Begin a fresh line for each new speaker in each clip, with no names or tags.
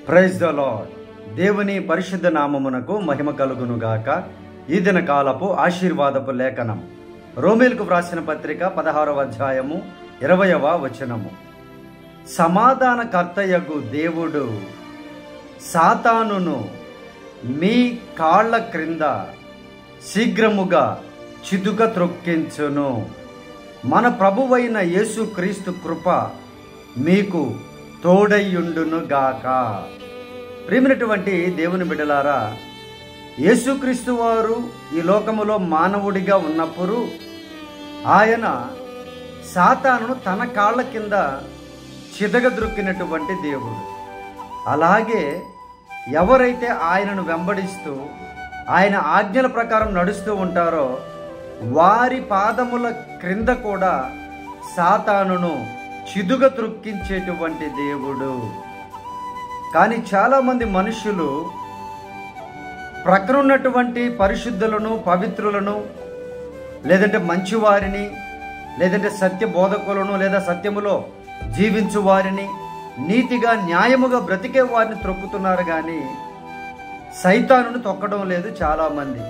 praise the lord దేవుని పరిశుద్ధ నామమునకు మహిమ కలుగును గాక ఈ దిన కాలపు ఆశీర్వాదపు లేఖనం రోమిల్కు వ్రాసిన పత్రిక పదహారవ అధ్యాయము ఇరవయవ వచనము సమాధానకర్తయగు దేవుడు సాతానును మీ కాళ్ళ క్రింద శీఘ్రముగా చిదుక త్రొక్కించును మన ప్రభువైన యేసుక్రీస్తు కృప మీకు తోడయ్యుండును గాక ప్రేమినటువంటి దేవుని బిడ్డలారా యేసుక్రీస్తు వారు ఈ లోకములో మానవుడిగా ఉన్నప్పుడు ఆయన సాతానును తన కాళ్ళ కింద చిదగద్రొక్కినటువంటి దేవుడు అలాగే ఎవరైతే ఆయనను వెంబడిస్తూ ఆయన ఆజ్ఞల ప్రకారం నడుస్తూ ఉంటారో వారి పాదముల క్రింద కూడా సాతానును చిదుగ త్రుక్కించేటువంటి దేవుడు కానీ చాలామంది మనుషులు ప్రక్కన ఉన్నటువంటి పరిశుద్ధులను పవిత్రులను లేదంటే మంచివారిని లేదంటే సత్య బోధకులను లేదా సత్యములో జీవించు వారిని నీతిగా న్యాయముగా బ్రతికే వారిని త్రొక్కుతున్నారు కానీ సైతానును తొక్కడం లేదు చాలామంది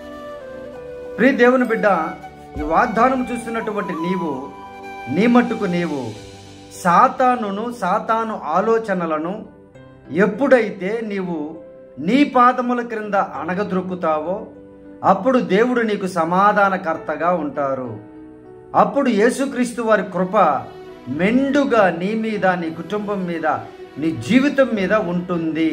ప్రియ దేవుని బిడ్డ ఈ వాగ్దానం చూస్తున్నటువంటి నీవు నీ మట్టుకు నీవు సాతానును సాతాను ఆలోచనలను ఎప్పుడైతే నీవు నీ పాదముల క్రింద అణగద్రొక్కుతావో అప్పుడు దేవుడు నీకు సమాధానకర్తగా ఉంటారు అప్పుడు యేసుక్రీస్తు వారి కృప మెండుగా నీ మీద నీ కుటుంబం మీద నీ జీవితం మీద ఉంటుంది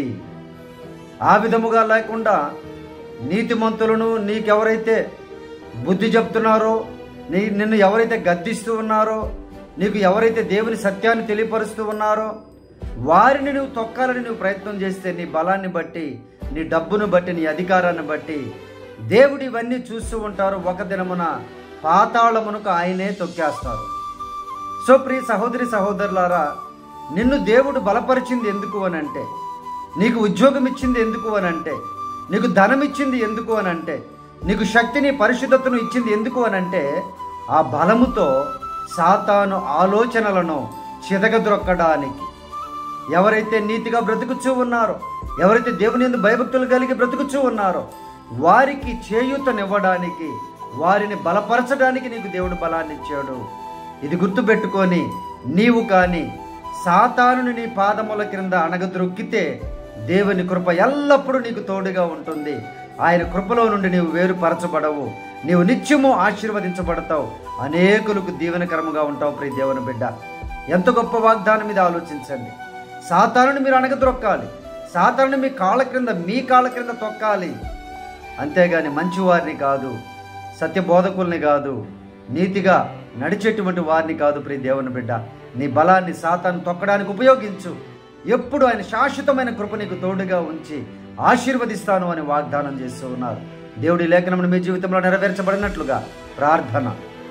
ఆ విధముగా లేకుండా నీతిమంతులను నీకెవరైతే బుద్ధి చెప్తున్నారో నీ నిన్ను ఎవరైతే గద్దిస్తూ ఉన్నారో నీకు ఎవరైతే దేవుని సత్యాన్ని తెలియపరుస్తూ ఉన్నారో వారిని నువ్వు తొక్కాలని నువ్వు ప్రయత్నం చేస్తే నీ బలాన్ని బట్టి నీ డబ్బును బట్టి నీ అధికారాన్ని బట్టి దేవుడు ఇవన్నీ చూస్తూ ఉంటారు ఒక దినమున పాతాళమునకు ఆయనే తొక్కేస్తారు సో ప్రియ సహోదరి సహోదరులారా నిన్ను దేవుడు బలపరిచింది ఎందుకు అని అంటే నీకు ఉద్యోగం ఇచ్చింది ఎందుకు అని అంటే నీకు ధనం ఇచ్చింది ఎందుకు అని అంటే నీకు శక్తిని పరిశుద్ధతను ఇచ్చింది ఎందుకు అని అంటే ఆ బలముతో సాతాను ఆలోచనలను చితగద్రొక్కడానికి ఎవరైతే నీతిగా బ్రతుకుచూ ఉన్నారో ఎవరైతే దేవుని ఎందు భయభక్తులు కలిగి బ్రతుకుచూ ఉన్నారో వారికి చేయూతనివ్వడానికి వారిని బలపరచడానికి నీకు దేవుడు బలాన్ని ఇచ్చాడు ఇది గుర్తుపెట్టుకొని నీవు కానీ సాతానుని నీ పాదముల క్రింద అణగద్రొక్కితే దేవుని కృప ఎల్లప్పుడూ నీకు తోడుగా ఉంటుంది ఆయన కృపలో నుండి నీవు వేరుపరచబడవు నీవు నిత్యము ఆశీర్వదించబడతావు అనేకులకు దీవెనకరముగా ఉంటావు ప్రియ దేవుని బిడ్డ ఎంత గొప్ప వాగ్దానం మీద ఆలోచించండి సాతానుని మీరు అణగద్రొక్కాలి సాతానుని మీ కాళ్ళ క్రింద మీ కాళ్ళ క్రింద తొక్కాలి అంతేగాని మంచివారిని కాదు సత్యబోధకుల్ని కాదు నీతిగా నడిచేటువంటి వారిని కాదు ప్రియ దేవుని బిడ్డ నీ బలాన్ని సాతాను తొక్కడానికి ఉపయోగించు ఎప్పుడు ఆయన శాశ్వతమైన కృప నీకు తోడుగా ఉంచి ఆశీర్వదిస్తాను అని వాగ్దానం చేస్తూ ఉన్నారు దేవుడి లేఖనమును మీ జీవితంలో నెరవేర్చబడినట్లుగా ప్రార్థన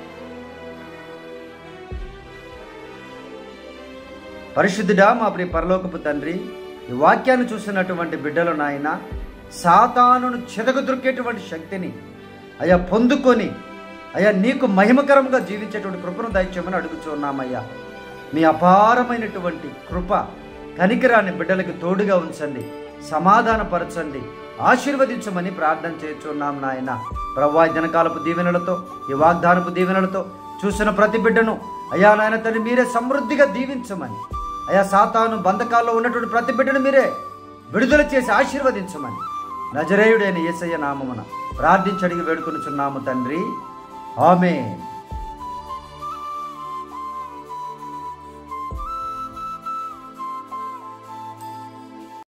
పరిశుద్ధుడా మా ప్రియ పరలోకపు తండ్రి ఈ వాక్యాన్ని చూసినటువంటి బిడ్డలు నాయన సాతానును చెదగదొరికేటువంటి శక్తిని అయా పొందుకొని అయ్యా నీకు మహిమకరంగా జీవించేటువంటి కృపను దయచేయమని అడుగుచున్నామయ్యా మీ అపారమైనటువంటి కృప కనికరాన్ని బిడ్డలకు తోడుగా ఉంచండి సమాధానపరచండి ఆశీర్వదించమని ప్రార్థన చేస్తున్నాం నాయన ప్రవ్వా ఈ దినకాలపు దీవెనలతో ఈ వాగ్దానపు దీవెనలతో చూసిన ప్రతి బిడ్డను అయ్యా నాయన తను మీరే సమృద్ధిగా దీవించమని అయా సాతాను బంధకాల్లో ఉన్నటువంటి ప్రతి బిడ్డను మీరే విడుదల చేసి ఆశీర్వదించమని నజరేయుడైన యేసయ్య నామమున ప్రార్థించి అడిగి వేడుకొనుచున్నాము తండ్రి ఆమె